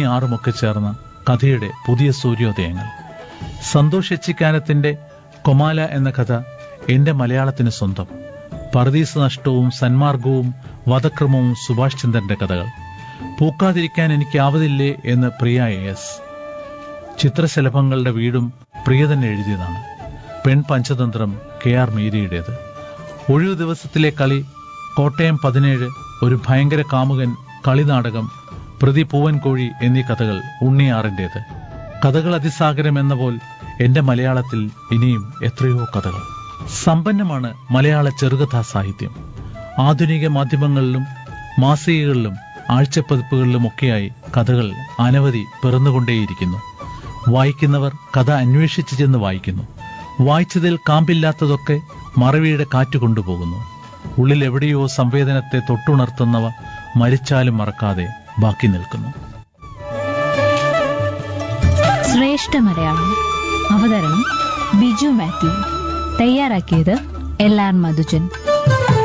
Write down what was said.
ഉണ്ണി ആറുമൊക്കെ ചേർന്ന കഥയുടെ പുതിയ സൂര്യോദയങ്ങൾ സന്തോഷ് എച്ചിക്കാനത്തിന്റെ കൊമാല എന്ന കഥ എന്റെ മലയാളത്തിന് സ്വന്തം പർദീസ നഷ്ടവും സന്മാർഗവും വധക്രമവും സുഭാഷ് ചന്ദ്രന്റെ കഥകൾ പൂക്കാതിരിക്കാൻ എനിക്ക് ആവതില്ലേ എന്ന് പ്രിയ എസ് ചിത്രശലഭങ്ങളുടെ വീടും പ്രിയ തന്നെ എഴുതിയതാണ് പെൺ പഞ്ചതന്ത്രം കെ ആർ മീരയുടേത് ഒഴിവു ദിവസത്തിലെ കളി കോട്ടയം പതിനേഴ് ഒരു ഭയങ്കര കാമുകൻ കളിനാടകം പ്രതി പൂവൻകോഴി എന്നീ കഥകൾ ഉണ്ണിയാറിൻ്റേത് കഥകൾ അതിസാഗരം എന്ന പോൽ എന്റെ മലയാളത്തിൽ ഇനിയും എത്രയോ കഥകൾ സമ്പന്നമാണ് മലയാള ചെറുകഥാ സാഹിത്യം ആധുനിക മാധ്യമങ്ങളിലും മാസികകളിലും ആഴ്ചപ്പതിപ്പുകളിലുമൊക്കെയായി കഥകൾ അനവധി പിറന്നുകൊണ്ടേയിരിക്കുന്നു വായിക്കുന്നവർ കഥ അന്വേഷിച്ച് ചെന്ന് വായിക്കുന്നു വായിച്ചതിൽ കാമ്പില്ലാത്തതൊക്കെ മറവിയുടെ കാറ്റ് കൊണ്ടുപോകുന്നു ഉള്ളിൽ എവിടെയോ സംവേദനത്തെ തൊട്ടുണർത്തുന്നവ മരിച്ചാലും മറക്കാതെ ബാക്കി നിൽക്കുന്നു ശ്രേഷ്ഠ മലയാളം അവതരണം ബിജു മാത്യു തയ്യാറാക്കിയത് എൽ ആർ മധുജൻ